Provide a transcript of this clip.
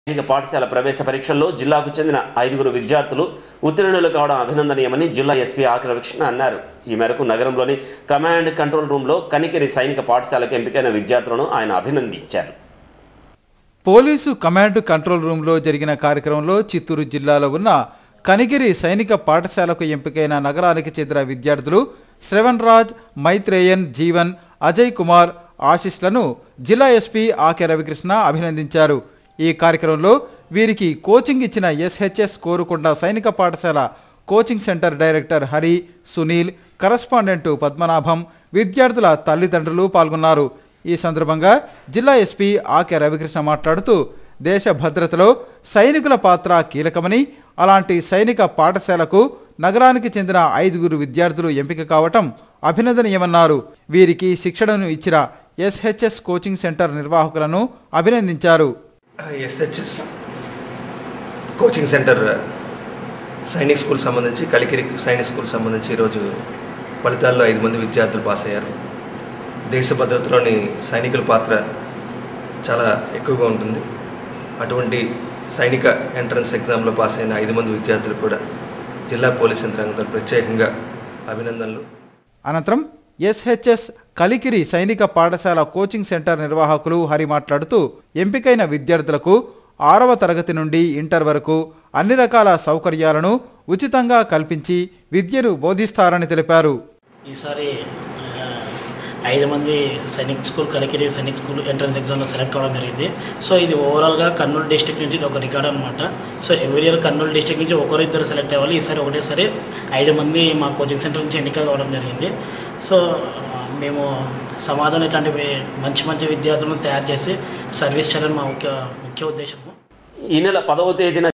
సైనిక పాఠశాల ప్రవేశ పరీక్షల్లో జిల్లాకు చెందిన ఐదుగురు విద్యార్థులు ఉత్తీర్ణులు కావడం అభినందనీయమని జిల్లా ఎస్పీ ఆకుల వీక్షణ అన్నారు ఈ మేరకు నగరంలోని కమాండ్ కంట్రోల్ రూమ్లో కనికిరి సైనిక పాఠశాలకు ఎంపికైన విద్యార్థులను ఆయన అభినందించారు పోలీసు కమాండ్ కంట్రోల్ రూమ్లో జరిగిన కార్యక్రమంలో చిత్తూరు జిల్లాలో ఉన్న కనిగిరి సైనిక పాఠశాలకు ఎంపికైన నగరానికి చెందిన విద్యార్థులు శ్రవణ్ రాజ్ మైత్రేయన్ జీవన్ అజయ్ కుమార్ ఆశిష్లను జిల్లా ఎస్పీ ఆకె రవికృష్ణ అభినందించారు ఈ కార్యక్రమంలో వీరికి కోచింగ్ ఇచ్చిన ఎస్హెచ్ఎస్ కోరుకొండ సైనిక పాఠశాల coaching centre director Hari Sunil correspondent Padmanabham విద్యార్థుల తల్లిదండ్రులు పాల్గొన్నారు ఈ సందర్భంగా జిల్లా ఎస్పీ ఆకె రవికృష్ణ మాట్లాడుతూ దేశ భద్రతలో సైనికుల పాత్ర కీలకమని అలాంటి సైనిక పాఠశాలకు నగరానికి చెందిన ఐదుగురు విద్యార్థులు ఎంపిక కావటం అభినందనీయమన్నారు వీరికి శిక్షణను ఇచ్చిన ఎస్హెచ్ఎస్ కోచింగ్ సెంటర్ నిర్వాహకులను అభినందించారు SHS coaching centre Sainik school సంబంధించి కలికిరి సైనిక్ స్కూల్ సంబంధించి ఈరోజు ఫలితాల్లో ఐదు మంది విద్యార్థులు పాస్ అయ్యారు దేశ భద్రతలోని సైనికుల పాత్ర చాలా ఎక్కువగా ఉంటుంది అటువంటి సైనిక ఎంట్రన్స్ ఎగ్జామ్లో పాస్ అయిన ఐదు మంది విద్యార్థులు కూడా జిల్లా పోలీస్ యంత్రాంగంతో ప్రత్యేకంగా అభినందనలు అనంతరం ఎస్హెచ్ఎస్ కలికిరి సైనిక పాఠశాల కోచింగ్ సెంటర్ నిర్వాహకులు హరి మాట్లాడుతూ ఎంపికైన విద్యార్థులకు ఆరవ తరగతి నుండి ఇంటర్ వరకు అన్ని రకాల సౌకర్యాలను ఉచితంగా కల్పించి విద్యను బోధిస్తారని తెలిపారు ఈసారి ఆ, ఐదు మంది Sainik school Kalikiri Sainik school entrance ఎగ్జామ్లో సెలెక్ట్ అవ్వడం జరిగింది సో ఇది ఓవరాల్గా కర్నూలు డిస్టిక్ నుంచి ఇది ఒక రికార్డ్ అనమాట so every year Kurnool district నుంచి ఒకరు ఇద్దరు సెలెక్ట్ అవ్వాలి ఈసారి ఒకటేసారి ఐదు మంది మా కోచింగ్ సెంటర్ నుంచి ఎన్నిక కావడం జరిగింది సో ఆ, మేము సమాధానం ఇట్లాంటివి మంచి మంచి విద్యార్థులను తయారు చేసి సర్వీస్ చేయాలని మా ముఖ్య ముఖ్య ఉద్దేశము ఈ నెల పదవ తేదీన